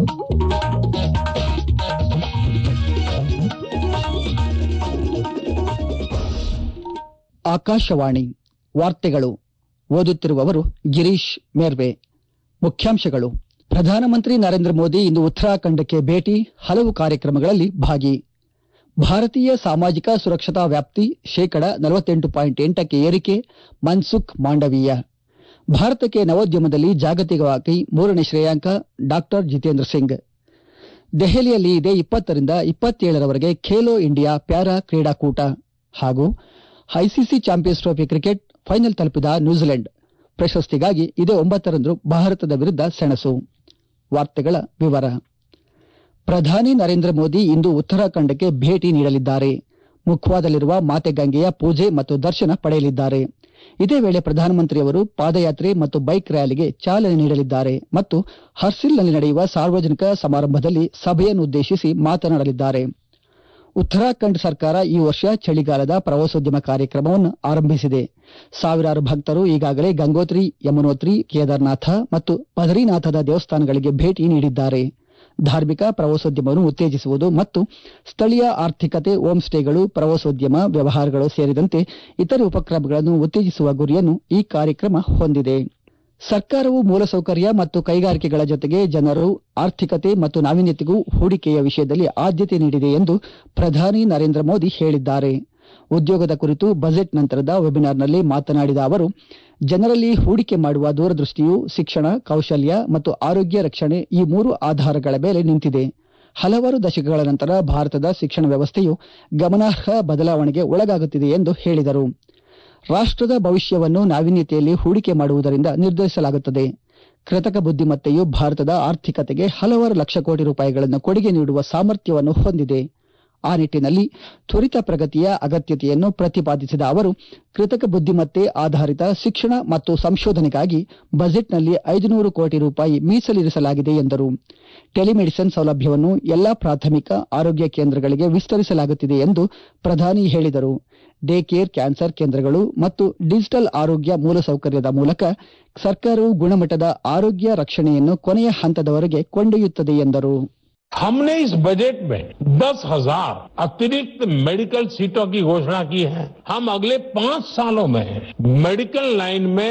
ಆಕಾಶವಾಣಿ ವಾರ್ತೆಗಳು ಓದುತ್ತಿರುವವರು ಗಿರೀಶ್ ಮೇರ್ವೆ ಮುಖ್ಯಾಂಶಗಳು ಪ್ರಧಾನಮಂತ್ರಿ ನರೇಂದ್ರ ಮೋದಿ ಇಂದು ಉತ್ತರಾಖಂಡಕ್ಕೆ ಭೇಟಿ ಹಲವು ಕಾರ್ಯಕ್ರಮಗಳಲ್ಲಿ ಭಾಗಿ ಭಾರತೀಯ ಸಾಮಾಜಿಕ ಸುರಕ್ಷತಾ ವ್ಯಾಪ್ತಿ ಶೇಕಡ ನಲವತ್ತೆಂಟು ಪಾಯಿಂಟ್ ಎಂಟಕ್ಕೆ ಏರಿಕೆ ಮನ್ಸುಖ್ ಮಾಂಡವೀಯ ಭಾರತಕ್ಕೆ ನವೋದ್ಯಮದಲ್ಲಿ ಜಾಗತಿಕವಾಗಿ ಮೂರನೇ ಶ್ರೇಯಾಂಕ ಡಾಕ್ಟರ್ ಜಿತೇಂದ್ರ ಸಿಂಗ್ ದೆಹಲಿಯಲ್ಲಿ ಇದೇ ಇಪ್ಪತ್ತರಿಂದ ಇಪ್ಪತ್ತೇಳರವರೆಗೆ ಖೇಲೋ ಇಂಡಿಯಾ ಪ್ಯಾರಾ ಕ್ರೀಡಾಕೂಟ ಹಾಗೂ ICC champions trophy cricket final ತಲುಪಿದ ನ್ಯೂಜಿಲೆಂಡ್ ಪ್ರಶಸ್ತಿಗಾಗಿ ಇದೇ ಒಂಬತ್ತರಂದು ಭಾರತದ ವಿರುದ್ಧ ಸೆಣಸು ವಾರ್ತೆಗಳ ವಿವರ ಪ್ರಧಾನಿ ನರೇಂದ್ರ ಮೋದಿ ಇಂದು ಉತ್ತರಾಖಂಡಕ್ಕೆ ಭೇಟಿ ನೀಡಲಿದ್ದಾರೆ ಮುಖ್ವಾದಲ್ಲಿರುವ ಮಾತೆ ಗಂಗೆಯ ಪೂಜೆ ಮತ್ತು ದರ್ಶನ ಪಡೆಯಲಿದ್ದಾರೆ ಇದೇ ವೇಳೆ ಪ್ರಧಾನಮಂತ್ರಿಯವರು ಪಾದಯಾತ್ರೆ ಮತ್ತು ಬೈಕ್ ರ್ಯಾಲಿಗೆ ಚಾಲನೆ ನೀಡಲಿದ್ದಾರೆ ಮತ್ತು ಹರ್ಸಿಲ್ನಲ್ಲಿ ನಡೆಯುವ ಸಾರ್ವಜನಿಕ ಸಮಾರಂಭದಲ್ಲಿ ಸಭೆಯನ್ನುದ್ದೇಶಿಸಿ ಮಾತನಾಡಲಿದ್ದಾರೆ ಉತ್ತರಾಖಂಡ್ ಸರ್ಕಾರ ಈ ವರ್ಷ ಚಳಿಗಾಲದ ಪ್ರವಾಸೋದ್ಯಮ ಕಾರ್ಯಕ್ರಮವನ್ನು ಆರಂಭಿಸಿದೆ ಸಾವಿರಾರು ಭಕ್ತರು ಈಗಾಗಲೇ ಗಂಗೋತ್ರಿ ಯಮುನೋತ್ರಿ ಕೇದಾರ್ನಾಥ ಮತ್ತು ಬದರಿನಾಥದ ದೇವಸ್ಥಾನಗಳಿಗೆ ಭೇಟಿ ನೀಡಿದ್ದಾರೆ ಧಾರ್ಮಿಕ ಪ್ರವಾಸೋದ್ಯಮವನ್ನು ಉತ್ತೇಜಿಸುವುದು ಮತ್ತು ಸ್ಥಳೀಯ ಆರ್ಥಿಕತೆ ಹೋಮ್ ಸ್ಟೇಗಳು ಪ್ರವಾಸೋದ್ಯಮ ವ್ಯವಹಾರಗಳು ಸೇರಿದಂತೆ ಇತರೆ ಉಪಕ್ರಮಗಳನ್ನು ಉತ್ತೇಜಿಸುವ ಗುರಿಯನ್ನು ಈ ಕಾರ್ಯಕ್ರಮ ಹೊಂದಿದೆ ಸರ್ಕಾರವು ಮೂಲಸೌಕರ್ಯ ಮತ್ತು ಕೈಗಾರಿಕೆಗಳ ಜೊತೆಗೆ ಜನರು ಆರ್ಥಿಕತೆ ಮತ್ತು ನಾವೀನ್ಯತೆಗೂ ಹೂಡಿಕೆಯ ವಿಷಯದಲ್ಲಿ ಆದ್ಯತೆ ನೀಡಿದೆ ಎಂದು ಪ್ರಧಾನಿ ನರೇಂದ್ರ ಮೋದಿ ಹೇಳಿದ್ದಾರೆ ಉದ್ಯೋಗದ ಕುರಿತು ಬಜೆಟ್ ನಂತರದ ವೆಬಿನಾರ್ನಲ್ಲಿ ಮಾತನಾಡಿದ ಅವರು ಜನರಲ್ಲಿ ಹೂಡಿಕೆ ಮಾಡುವ ದೂರದೃಷ್ಟಿಯು ಶಿಕ್ಷಣ ಕೌಶಲ್ಯ ಮತ್ತು ಆರೋಗ್ಯ ರಕ್ಷಣೆ ಈ ಮೂರು ಆಧಾರಗಳ ಮೇಲೆ ನಿಂತಿದೆ ಹಲವಾರು ದಶಕಗಳ ನಂತರ ಭಾರತದ ಶಿಕ್ಷಣ ವ್ಯವಸ್ಥೆಯು ಗಮನಾರ್ಹ ಬದಲಾವಣೆಗೆ ಒಳಗಾಗುತ್ತಿದೆ ಎಂದು ಹೇಳಿದರು ರಾಷ್ಟದ ಭವಿಷ್ಯವನ್ನು ನಾವೀನ್ಯತೆಯಲ್ಲಿ ಹೂಡಿಕೆ ಮಾಡುವುದರಿಂದ ನಿರ್ಧರಿಸಲಾಗುತ್ತದೆ ಕೃತಕ ಬುದ್ದಿಮತ್ತೆಯು ಭಾರತದ ಆರ್ಥಿಕತೆಗೆ ಹಲವಾರು ಲಕ್ಷ ಕೋಟಿ ರೂಪಾಯಿಗಳನ್ನು ಕೊಡುಗೆ ನೀಡುವ ಸಾಮರ್ಥ್ಯವನ್ನು ಹೊಂದಿದೆ ಆ ನಿಟ್ಟಿನಲ್ಲಿ ತ್ವರಿತ ಪ್ರಗತಿಯ ಅಗತ್ಯತೆಯನ್ನು ಪ್ರತಿಪಾದಿಸಿದ ಅವರು ಕೃತಕ ಬುದ್ದಿಮತ್ತೆ ಆಧಾರಿತ ಶಿಕ್ಷಣ ಮತ್ತು ಸಂಶೋಧನೆಗಾಗಿ ಬಜೆಟ್ನಲ್ಲಿ ಐದುನೂರು ಕೋಟಿ ರೂಪಾಯಿ ಮೀಸಲಿರಿಸಲಾಗಿದೆ ಎಂದರು ಟೆಲಿಮೆಡಿಸಿನ್ ಸೌಲಭ್ಯವನ್ನು ಎಲ್ಲಾ ಪ್ರಾಥಮಿಕ ಆರೋಗ್ಯ ಕೇಂದ್ರಗಳಿಗೆ ವಿಸ್ತರಿಸಲಾಗುತ್ತಿದೆ ಎಂದು ಪ್ರಧಾನಿ ಹೇಳಿದರು ಡೇ ಕೇರ್ ಕ್ಯಾನ್ಸರ್ ಕೇಂದ್ರಗಳು ಮತ್ತು ಡಿಜಿಟಲ್ ಆರೋಗ್ಯ ಮೂಲಸೌಕರ್ಯದ ಮೂಲಕ ಸರ್ಕಾರವು ಗುಣಮಟ್ಟದ ಆರೋಗ್ಯ ರಕ್ಷಣೆಯನ್ನು ಕೊನೆಯ ಹಂತದವರೆಗೆ ಕೊಂಡೊಯ್ಯುತ್ತದೆ ಎಂದರು हमने इस बजट में दस हजार अतिरिक्त मेडिकल सीटों की घोषणा की है हम अगले पांच सालों में मेडिकल लाइन में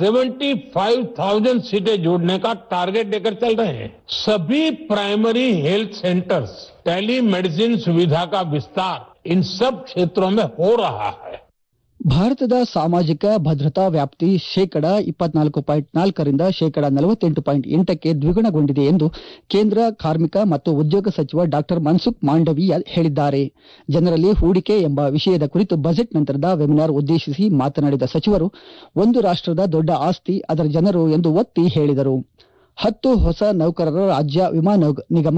75,000 सीटें जोड़ने का टारगेट लेकर चल रहे हैं सभी primary health centres telemedicine सुविधा का विस्तार इन सब क्षेत्रों में हो रहा है ಭಾರತದ ಸಾಮಾಜಿಕ ಭದ್ರತಾ ವ್ಯಾಪ್ತಿ ಶೇಕಡ ಇಪ್ಪತ್ನಾಲ್ಕು ಪಾಯಿಂಟ್ ನಾಲ್ಕರಿಂದ ಶೇಕಡ ನಲವತ್ತೆಂಟು ಪಾಯಿಂಟ್ ಎಂಟಕ್ಕೆ ದ್ವಿಗುಣಗೊಂಡಿದೆ ಎಂದು ಕೇಂದ್ರ ಕಾರ್ಮಿಕ ಮತ್ತು ಉದ್ಯೋಗ ಸಚಿವ ಡಾ ಮನ್ಸುಖ್ ಮಾಂಡವೀಯ ಹೇಳಿದ್ದಾರೆ ಜನರಲ್ಲಿ ಹೂಡಿಕೆ ಎಂಬ ವಿಷಯದ ಕುರಿತು ಬಜೆಟ್ ನಂತರದ ವೆಬಿನಾರ್ ಉದ್ದೇಶಿಸಿ ಮಾತನಾಡಿದ ಸಚಿವರು ಒಂದು ರಾಷ್ಟದ ದೊಡ್ಡ ಆಸ್ತಿ ಅದರ ಜನರು ಎಂದು ಒತ್ತಿ ಹೇಳಿದರು ಹತ್ತು ಹೊಸ ನೌಕರರ ರಾಜ್ಯ ವಿಮಾ ನಿಗಮ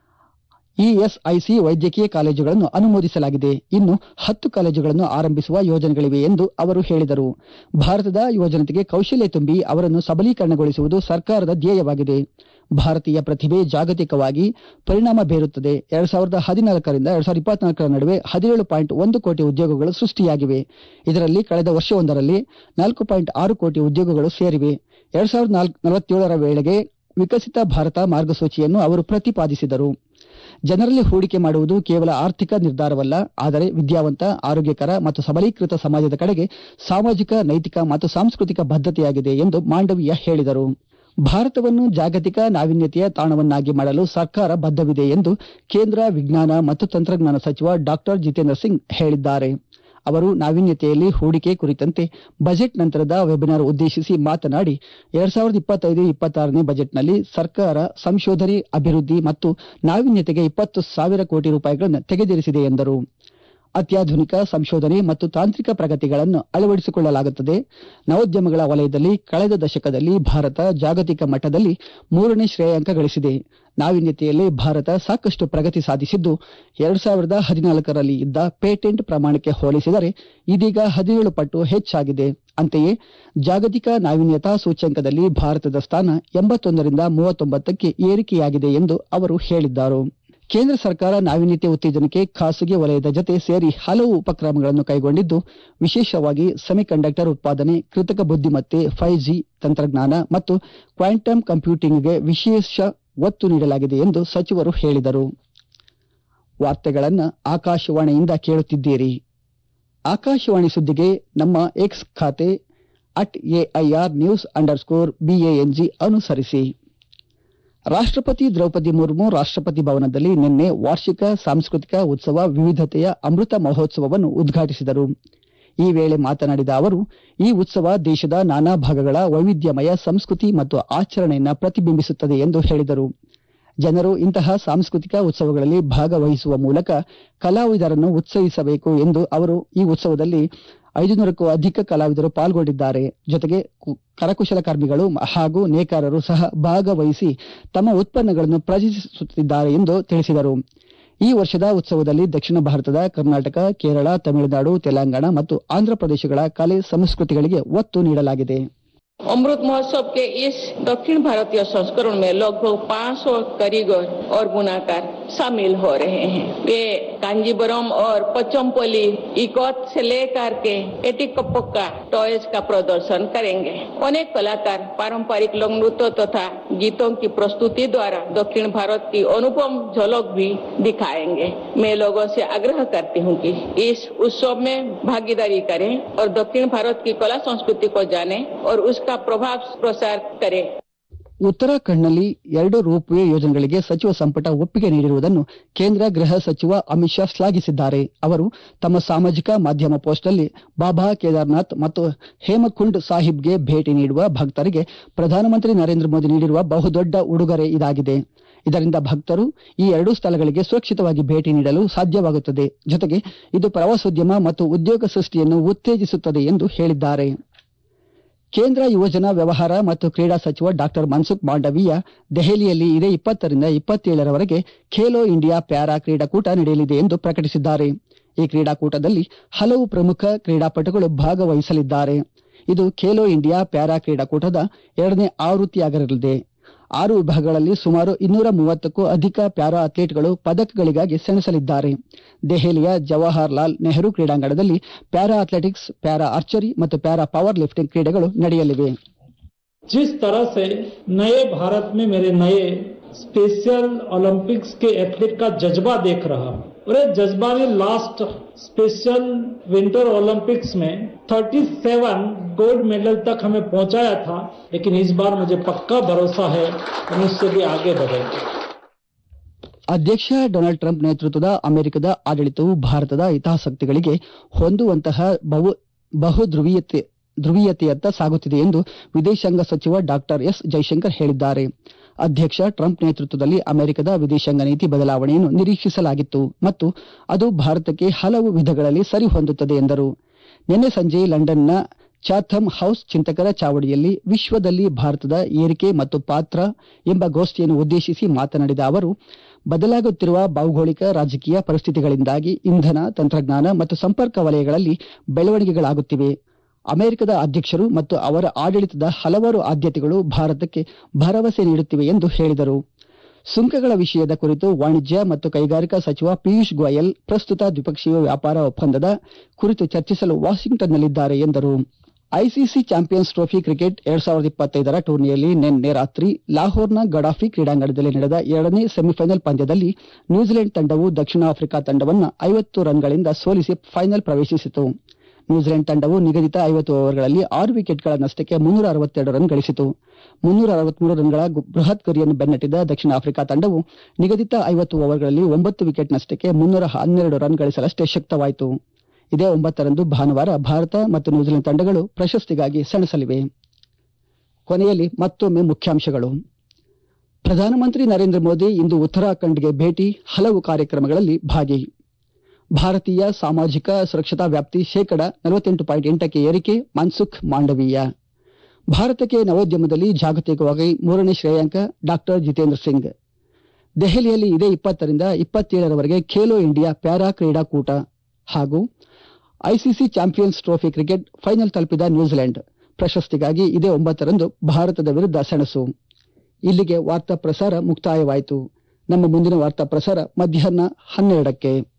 ಇಎಸ್ಐಸಿ ವೈದ್ಯಕೀಯ ಕಾಲೇಜುಗಳನ್ನು ಅನುಮೋದಿಸಲಾಗಿದೆ ಇನ್ನು ಹತ್ತು ಕಾಲೇಜುಗಳನ್ನು ಆರಂಭಿಸುವ ಯೋಜನೆಗಳಿವೆ ಎಂದು ಅವರು ಹೇಳಿದರು ಭಾರತದ ಯುವಜನತೆಗೆ ಕೌಶಲ್ಯ ತುಂಬಿ ಅವರನ್ನು ಸಬಲೀಕರಣಗೊಳಿಸುವುದು ಸರ್ಕಾರದ ಧ್ಯೇಯವಾಗಿದೆ ಭಾರತೀಯ ಪ್ರತಿಭೆ ಜಾಗತಿಕವಾಗಿ ಪರಿಣಾಮ ಬೀರುತ್ತದೆ ಎರಡ್ ಸಾವಿರದ ಹದಿನಾಲ್ಕರಿಂದ ಎರಡ್ ಸಾವಿರದ ಇಪ್ಪತ್ನಾಲ್ಕರ ನಡುವೆ ಹದಿನೇಳು ಪಾಯಿಂಟ್ ಒಂದು ಕೋಟಿ ಉದ್ಯೋಗಗಳು ಸೃಷ್ಟಿಯಾಗಿವೆ ಇದರಲ್ಲಿ ಕಳೆದ ವರ್ಷವೊಂದರಲ್ಲಿ ನಾಲ್ಕು ಪಾಯಿಂಟ್ ಆರು ಕೋಟಿ ಉದ್ಯೋಗಗಳು ಸೇರಿವೆ ಎರಡ್ ಸಾವಿರದ ನಲವತ್ತೇಳರ ವೇಳೆಗೆ ವಿಕಸಿತ ಭಾರತ ಮಾರ್ಗಸೂಚಿಯನ್ನು ಅವರು ಪ್ರತಿಪಾದಿಸಿದರು ಜನರಲ್ಲಿ ಹೂಡಿಕೆ ಮಾಡುವುದು ಕೇವಲ ಆರ್ಥಿಕ ನಿರ್ಧಾರವಲ್ಲ ಆದರೆ ವಿದ್ಯಾವಂತ ಆರೋಗ್ಯಕರ ಮತ್ತು ಸಬಲೀಕೃತ ಸಮಾಜದ ಕಡೆಗೆ ಸಾಮಾಜಿಕ ನೈತಿಕ ಮತ್ತು ಸಾಂಸ್ಕೃತಿಕ ಬದ್ಧತೆಯಾಗಿದೆ ಎಂದು ಮಾಂಡವೀಯ ಹೇಳಿದರು ಭಾರತವನ್ನು ಜಾಗತಿಕ ನಾವೀನ್ಯತೆಯ ತಾಣವನ್ನಾಗಿ ಮಾಡಲು ಸರ್ಕಾರ ಬದ್ಧವಿದೆ ಎಂದು ಕೇಂದ್ರ ವಿಜ್ಞಾನ ಮತ್ತು ತಂತ್ರಜ್ಞಾನ ಸಚಿವ ಡಾ ಜಿತೇಂದ್ರ ಸಿಂಗ್ ಹೇಳಿದ್ದಾರೆ ಅವರು ನಾವೀನ್ಯತೆಯಲ್ಲಿ ಹೂಡಿಕೆ ಕುರಿತಂತೆ ಬಜೆಟ್ ನಂತರದ ವೆಬಿನಾರ್ ಉದ್ದೇಶಿಸಿ ಮಾತನಾಡಿ ಎರಡ್ ಸಾವಿರದ ಇಪ್ಪತ್ತೈದು ಇಪ್ಪತ್ತಾರನೇ ಬಜೆಟ್ನಲ್ಲಿ ಸರ್ಕಾರ ಸಂಶೋಧನೆ ಅಭಿವೃದ್ಧಿ ಮತ್ತು ನಾವೀನ್ಯತೆಗೆ ಇಪ್ಪತ್ತು ಸಾವಿರ ಕೋಟಿ ರೂಪಾಯಿಗಳನ್ನು ತೆಗೆದಿರಿಸಿದೆ ಎಂದರು ಅತ್ಯಾಧುನಿಕ ಸಂಶೋಧನೆ ಮತ್ತು ತಾಂತ್ರಿಕ ಪ್ರಗತಿಗಳನ್ನು ಅಳವಡಿಸಿಕೊಳ್ಳಲಾಗುತ್ತದೆ ನವೋದ್ಯಮಗಳ ವಲಯದಲ್ಲಿ ಕಳೆದ ದಶಕದಲ್ಲಿ ಭಾರತ ಜಾಗತಿಕ ಮಟ್ಟದಲ್ಲಿ ಮೂರನೇ ಶ್ರೇಯಾಂಕ ಗಳಿಸಿದೆ ನಾವೀನ್ಯತೆಯಲ್ಲಿ ಭಾರತ ಸಾಕಷ್ಟು ಪ್ರಗತಿ ಸಾಧಿಸಿದ್ದು ಎರಡ್ ಸಾವಿರದ ಹದಿನಾಲ್ಕರಲ್ಲಿ ಇದ್ದ ಪೇಟೆಂಟ್ ಪ್ರಮಾಣಕ್ಕೆ ಹೋಲಿಸಿದರೆ ಇದೀಗ ಹದಿನೇಳು ಪಟ್ಟು ಹೆಚ್ಚಾಗಿದೆ ಅಂತೆಯೇ ಜಾಗತಿಕ ನಾವೀನ್ಯತಾ ಸೂಚ್ಯಂಕದಲ್ಲಿ ಭಾರತದ ಸ್ಥಾನ ಎಂಬತ್ತೊಂದರಿಂದ ಮೂವತ್ತೊಂಬತ್ತಕ್ಕೆ ಏರಿಕೆಯಾಗಿದೆ ಎಂದು ಅವರು ಹೇಳಿದ್ದಾರೆ ಕೇಂದ್ರ ಸರ್ಕಾರ ನಾವೀನ್ಯತೆ ಉತ್ತೇಜನಕ್ಕೆ ಖಾಸಗಿ ವಲಯದ ಜತೆ ಸೇರಿ ಹಲವು ಉಪಕ್ರಮಗಳನ್ನು ಕೈಗೊಂಡಿದ್ದು ವಿಶೇಷವಾಗಿ ಸೆಮಿಕಂಡಕ್ಟರ್ ಉತ್ಪಾದನೆ ಕೃತಕ ಬುದ್ದಿಮತ್ತೆ ಫೈವ್ ಜಿ ತಂತ್ರಜ್ಞಾನ ಮತ್ತು ಕ್ವಾಂಟಮ್ ಕಂಪ್ಯೂಟಿಂಗ್ಗೆ ವಿಶೇಷ ಒತ್ತು ನೀಡಲಾಗಿದೆ ಎಂದು ಸಚಿವರು ಹೇಳಿದರು ವಾರ್ತೆಗಳನ್ನು ಆಕಾಶವಾಣಿಯಿಂದ ಕೇಳುತ್ತಿದ್ದೀರಿ ಆಕಾಶವಾಣಿ ಸುದ್ದಿಗೆ ನಮ್ಮ ಎಕ್ಸ್ ಖಾತೆ at AIR news under score B A N G ಅನುಸರಿಸಿ ರಾಷ್ಟ್ರಪತಿ ದ್ರೌಪದಿ ಮುರ್ಮು ರಾಷ್ಟ್ರಪತಿ ಭವನದಲ್ಲಿ ನಿನ್ನೆ ವಾರ್ಷಿಕ ಸಾಂಸ್ಕೃತಿಕ ಉತ್ಸವ ವಿವಿಧತೆಯ ಅಮೃತ ಮಹೋತ್ಸವವನ್ನು ಉದ್ಘಾಟಿಸಿದರು ಈ ವೇಳೆ ಮಾತನಾಡಿದ ಅವರು ಈ ಉತ್ಸವ ದೇಶದ ನಾನಾ ಭಾಗಗಳ ವೈವಿಧ್ಯಮಯ ಸಂಸ್ಕೃತಿ ಮತ್ತು ಆಚರಣೆಯನ್ನು ಪ್ರತಿಬಿಂಬಿಸುತ್ತದೆ ಎಂದು ಹೇಳಿದರು ಜನರು ಇಂತಹ ಸಾಂಸ್ಕೃತಿಕ ಉತ್ಸವಗಳಲ್ಲಿ ಭಾಗವಹಿಸುವ ಮೂಲಕ ಕಲಾವಿದರನ್ನು ಉತ್ಸಾಹಿಸಬೇಕು ಎಂದು ಅವರು ಈ ಉತ್ಸವದಲ್ಲಿ ಐದುನೂರಕ್ಕೂ ಅಧಿಕ ಕಲಾವಿದರು ಪಾಲ್ಗೊಂಡಿದ್ದಾರೆ ಜೊತೆಗೆ ಕು- ಕರಕುಶಲಕರ್ಮಿಗಳು ಹಾಗೂ ನೇಕಾರರು ಸಹ ಭಾಗವಹಿಸಿ ತಮ್ಮ ಉತ್ಪನ್ನಗಳನ್ನು ಪ್ರದರ್ಶಿಸುತ್ತಿದ್ದಾರೆ ಎಂದು ತಿಳಿಸಿದರು ಈ ವರ್ಷದ ಉತ್ಸವದಲ್ಲಿ ದಕ್ಷಿಣ ಭಾರತದ ಕರ್ನಾಟಕ ಕೇರಳ ತಮಿಳುನಾಡು ತೆಲಂಗಾಣ ಮತ್ತು ಆಂಧ್ರಪ್ರದೇಶಗಳ ಕಲೆ ಸಂಸ್ಕೃತಿಗಳಿಗೆ ಒತ್ತು ನೀಡಲಾಗಿದೆ अमृत महोत्सव के इस दक्षिण भारतीय संस्करण में लगभग 500 कारीगर और बुनाकार शामिल हो रहे हैं वे कांजीवरम और पचमपल्ली इकोत से लेकर के एटिकपक्का टॉयज का प्रदर्शन करेंगे अनेक कलाकार पारंपरिक लोक नृत्य तथा गीतों की प्रस्तुति द्वारा दक्षिण भारत की अनुपम झलक भी दिखाएंगे मैं लोगों से आग्रह करती हूँ कि इस उत्सव में भागीदारी करें और दक्षिण भारत की कला संस्कृति को जानें और उसका प्रभाव प्रसार करें ಉತ್ತರಾಖಂಡ್ನಲ್ಲಿ ಎರಡು ರೋಪ್ವೇ ಯೋಜನೆಗಳಿಗೆ ಸಚಿವ ಸಂಪುಟ ಒಪ್ಪಿಗೆ ನೀಡಿರುವುದನ್ನು ಕೇಂದ್ರ ಗೃಹ ಸಚಿವ ಅಮಿತ್ ಶಾ ಶ್ಲಾಘಿಸಿದ್ದಾರೆ ಅವರು ತಮ್ಮ ಸಾಮಾಜಿಕ ಮಾಧ್ಯಮ ಪೋಸ್ಟ್ನಲ್ಲಿ ಬಾಬಾ ಕೇದಾರ್ನಾಥ್ ಮತ್ತು ಹೇಮಕುಂಡ್ ಸಾಹಿಬ್ಗೆ ಭೇಟಿ ನೀಡುವ ಭಕ್ತರಿಗೆ ಪ್ರಧಾನಮಂತ್ರಿ ನರೇಂದ್ರ ಮೋದಿ ನೀಡಿರುವ ಬಹುದೊಡ್ಡ ಉಡುಗೊರೆ ಇದಾಗಿದೆ ಇದರಿಂದ ಭಕ್ತರು ಈ ಎರಡೂ ಸ್ಥಳಗಳಿಗೆ ಸುರಕ್ಷಿತವಾಗಿ ಭೇಟಿ ನೀಡಲು ಸಾಧ್ಯವಾಗುತ್ತದೆ ಜೊತೆಗೆ ಇದು ಪ್ರವಾಸೋದ್ಯಮ ಮತ್ತು ಉದ್ಯೋಗ ಸೃಷ್ಟಿಯನ್ನು ಉತ್ತೇಜಿಸುತ್ತದೆ ಎಂದು ಹೇಳಿದ್ದಾರೆ ಕೇಂದ್ರ ಯುವಜನ ವ್ಯವಹಾರ ಮತ್ತು ಕ್ರೀಡಾ ಸಚಿವ ಡಾಕ್ಟರ್ ಮನ್ಸುಖ್ ಮಾಂಡವೀಯ ದೆಹಲಿಯಲ್ಲಿ ಇದೇ ಇಪ್ಪತ್ತರಿಂದ ಇಪ್ಪತ್ತೇಳರವರೆಗೆ ಖೇಲೋ ಇಂಡಿಯಾ ಪ್ಯಾರಾ ಕ್ರೀಡಾಕೂಟ ನಡೆಯಲಿದೆ ಎಂದು ಪ್ರಕಟಿಸಿದ್ದಾರೆ ಈ ಕ್ರೀಡಾಕೂಟದಲ್ಲಿ ಹಲವು ಪ್ರಮುಖ ಕ್ರೀಡಾಪಟುಗಳು ಭಾಗವಹಿಸಲಿದ್ದಾರೆ ಇದು ಖೇಲೋ ಇಂಡಿಯಾ ಪ್ಯಾರಾ ಕ್ರೀಡಾಕೂಟದ ಎರಡನೇ ಆವೃತ್ತಿಯಾಗಿರಲಿದೆ ಆರು ವಿಭಾಗಗಳಲ್ಲಿ ಸುಮಾರು ಇನ್ನೂರ ಮೂವತ್ತಕ್ಕೂ ಅಧಿಕ ಪ್ಯಾರಾ ಅಥ್ಲೀಟ್ಗಳು ಪದಕಗಳಿಗಾಗಿ ಸೆಣಸಲಿದ್ದಾರೆ ದೆಹಲಿಯ ಜವಾಹರ್ಲಾಲ್ ನೆಹರು ಕ್ರೀಡಾಂಗಣದಲ್ಲಿ ಪ್ಯಾರಾ ಅಥ್ಲೆಟಿಕ್ಸ್ ಪ್ಯಾರಾ ಆರ್ಚರಿ ಮತ್ತು ಪ್ಯಾರಾ ಪವರ್ ಲಿಫ್ಟಿಂಗ್ ಕ್ರೀಡೆಗಳು ನಡೆಯಲಿವೆ जिस तरह से नए भारत में मेरे नए स्पेशल ओलंपिक्स के एथलीट का जज्बा देख रहा हूं और ये जज्बा ने लास्ट स्पेशल विंटर ओलंपिक्स में 37 गोल्ड मेडल तक हमें पहुंचाया था लेकिन इस बार मुझे पक्का भरोसा है हम उससे भी आगे बढ़ेंगे ಅಧ್ಯಕ್ಷ ಡೊನಾಲ್ಡ್ ಟ್ರಂಪ್ ನೇತೃತ್ವದ ಅಮೆರಿಕದ ಆಡಳಿತವು ಭಾರತದ ಹಿತಾಸಕ್ತಿಗಳಿಗೆ ಹೊಂದುವಂತಹ ಬಹು ಬಹುಧ್ರುವೀಯತೆ ಧ್ರುವೀಯತೆಯತ್ತ ಸಾಗುತ್ತಿದೆ ಎಂದು ವಿದೇಶಾಂಗ ಸಚಿವ ಡಾಕ್ಟರ್ ಎಸ್ ಜೈಶಂಕರ್ ಹೇಳಿದ್ದಾರೆ ಅಧ್ಯಕ್ಷ ಟ್ರಂಪ್ ನೇತೃತ್ವದಲ್ಲಿ ಅಮೆರಿಕದ ವಿದೇಶಾಂಗ ನೀತಿ ಬದಲಾವಣೆಯನ್ನು ನಿರೀಕ್ಷಿಸಲಾಗಿತ್ತು ಮತ್ತು ಅದು ಭಾರತಕ್ಕೆ ಹಲವು ವಿಧಗಳಲ್ಲಿ ಸರಿಹೊಂದುತ್ತದೆ ಎಂದರು ನಿನ್ನೆ ಸಂಜೆ ಲಂಡನ್ನ ಚಾಥಮ್ ಹೌಸ್ ಚಿಂತಕರ ಚಾವಡಿಯಲ್ಲಿ ವಿಶ್ವದಲ್ಲಿ ಭಾರತದ ಏರಿಕೆ ಮತ್ತು ಪಾತ್ರ ಎಂಬ ಗೋಷ್ಠಿಯನ್ನು ಉದ್ದೇಶಿಸಿ ಮಾತನಾಡಿದ ಅವರು ಬದಲಾಗುತ್ತಿರುವ ಭೌಗೋಳಿಕ ರಾಜಕೀಯ ಪರಿಸ್ಥಿತಿಗಳಿಂದಾಗಿ ಇಂಧನ ತಂತ್ರಜ್ಞಾನ ಮತ್ತು ಸಂಪರ್ಕ ವಲಯಗಳಲ್ಲಿ ಬೆಳವಣಿಗೆಗಳಾಗುತ್ತಿವೆ ಅಮೆರಿಕದ ಅಧ್ಯಕ್ಷರು ಮತ್ತು ಅವರ ಆಡಳಿತದ ಹಲವಾರು ಆದ್ಯತೆಗಳು ಭಾರತಕ್ಕೆ ಭರವಸೆ ನೀಡುತ್ತಿವೆ ಎಂದು ಹೇಳಿದರು ಸುಂಕಗಳ ವಿಷಯದ ಕುರಿತು ವಾಣಿಜ್ಯ ಮತ್ತು ಕೈಗಾರಿಕಾ ಸಚಿವ ಪಿಯೂಷ್ ಗೋಯಲ್ ಪ್ರಸ್ತುತ ದ್ವಿಪಕ್ಷೀಯ ವ್ಯಾಪಾರ ಒಪ್ಪಂದದ ಕುರಿತು ಚರ್ಚಿಸಲು ವಾಷಿಂಗ್ಟನ್ನಲ್ಲಿದ್ದಾರೆ ಎಂದರು ಐಸಿಸಿ ಚಾಂಪಿಯನ್ಸ್ ಟ್ರೋಫಿ ಕ್ರಿಕೆಟ್ ಎರಡ್ ಸಾವಿರದ ಇಪ್ಪತ್ತೈದರ ಟೂರ್ನಿಯಲ್ಲಿ ನಿನ್ನೆ ರಾತ್ರಿ ಲಾಹೋರ್ನ ಗಡಾಫಿ ಕ್ರೀಡಾಂಗಣದಲ್ಲಿ ನಡೆದ ಎರಡನೇ ಸೆಮಿಫೈನಲ್ ಪಂದ್ಯದಲ್ಲಿ ನ್ಯೂಜಿಲೆಂಡ್ ತಂಡವು ದಕ್ಷಿಣ ಆಫ್ರಿಕಾ ತಂಡವನ್ನು ಐವತ್ತು ರನ್ಗಳಿಂದ ಸೋಲಿಸಿ ಫೈನಲ್ ಪ್ರವೇಶಿಸಿತು ನ್ಯೂಜಿಲೆಂಡ್ ತಂಡವು ನಿಗದಿತ ಐವತ್ತು ಓವರ್ಗಳಲ್ಲಿ ಆರು ವಿಕೆಟ್ಗಳ ನಷ್ಟಕ್ಕೆ ಮುನ್ನೂರ ಅರವತ್ತೆರಡು ರನ್ ಗಳಿಸಿತು ಮುನ್ನೂರ ಅರವತ್ಮೂರು ರನ್ಗಳ ಗು- ಬೃಹತ್ ಗುರಿಯನ್ನು ಬೆನ್ನಟ್ಟಿದ ದಕ್ಷಿಣ ಆಫ್ರಿಕಾ ತಂಡವು ನಿಗದಿತ ಐವತ್ತು ಓವರ್ಗಳಲ್ಲಿ ಒಂಬತ್ತು ವಿಕೆಟ್ ನಷ್ಟಕ್ಕೆ ಮುನ್ನೂರ ಹನ್ನೆರಡು ರನ್ ಗಳಿಸಲಷ್ಟೇ ಶಕ್ತವಾಯಿತು ಇದೇ ಒಂಬತ್ತರಂದು ಭಾನುವಾರ ಭಾರತ ಮತ್ತು ನ್ಯೂಜಿಲೆಂಡ್ ತಂಡಗಳು ಪ್ರಶಸ್ತಿಗಾಗಿ ಸೆಣಸಲಿವೆ ಕೊನೆಯಲ್ಲಿ ಮತ್ತೊಮ್ಮೆ ಮುಖ್ಯಾಂಶಗಳು ಪ್ರಧಾನಮಂತ್ರಿ ನರೇಂದ್ರ ಮೋದಿ ಇಂದು ಉತ್ತರಾಖಂಡ್ಗೆ ಭೇಟಿ ಹಲವು ಕಾರ್ಯಕ್ರಮಗಳಲ್ಲಿ ಭಾಗಿ ಭಾರತೀಯ ಸಾಮಾಜಿಕ ಸುರಕ್ಷತಾ ವ್ಯಾಪ್ತಿ ಶೇಕಡ ನಲವತ್ತೆಂಟು ಪಾಯಿಂಟ್ ಎಂಟಕ್ಕೆ ಏರಿಕೆ ಮನ್ಸುಖ್ ಮಾಂಡವೀಯ ಭಾರತಕ್ಕೆ ನವೋದ್ಯಮದಲ್ಲಿ ಜಾಗತಿಕವಾಗಿ ಮೂರನೇ ಶ್ರೇಯಾಂಕ ಡಾಕ್ಟರ್ ಜಿತೇಂದ್ರ ಸಿಂಗ್ ದೆಹಲಿಯಲ್ಲಿ ಇದೇ ಇಪ್ಪತ್ತರಿಂದ ಇಪ್ಪತ್ತೇಳರವರೆಗೆ ಖೇಲೋ ಇಂಡಿಯಾ ಪ್ಯಾರಾ ಕ್ರೀಡಾಕೂಟ ಹಾಗೂ ICC champions trophy cricket final ತಲುಪಿದ ನ್ಯೂಜಿಲೆಂಡ್ ಪ್ರಶಸ್ತಿಗಾಗಿ ಇದೇ ಒಂಬತ್ತರಂದು ಭಾರತದ ವಿರುದ್ಧ ಸೆಣಸು ಇಲ್ಲಿಗೆ ವಾರ್ತಾ ಪ್ರಸಾರ ಮುಕ್ತಾಯವಾಯಿತು ನಮ್ಮ ಮುಂದಿನ ವಾರ್ತಾ ಪ್ರಸಾರ ಮಧ್ಯಾಹ್ನ ಹನ್ನೆರಡಕ್ಕೆ